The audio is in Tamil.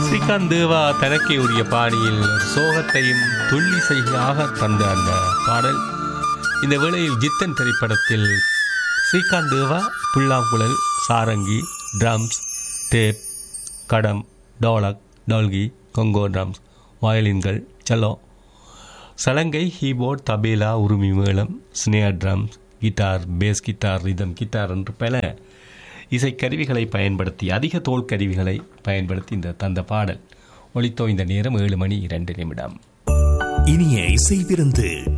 ஸ்ரீகாந்த் தேவா தனக்கே உரிய பாணியில் சோகத்தையும் துள்ளிசையாக தந்த அந்த பாடல் இந்த வேளையில் ஜித்தன் திரைப்படத்தில் ஸ்ரீகாந்த் தேவா புல்லாங்குழல் சாரங்கி ட்ரம்ஸ் டேப் கடம் டோலக் டோல்கி கொங்கோ ட்ரம்ஸ் வயலின்கள் செல்லோ சலங்கை கீபோர்ட் தபேலா உருமி மேளம் snare drums guitar bass guitar rhythm guitar என்று பல இசைக்கருவிகளை பயன்படுத்தி அதிக தோல் கருவிகளை பயன்படுத்தி இந்த தந்த பாடல் ஒளித்தோ இந்த நேரம் ஏழு மணி இரண்டு நிமிடம் இனிய இசை விருந்து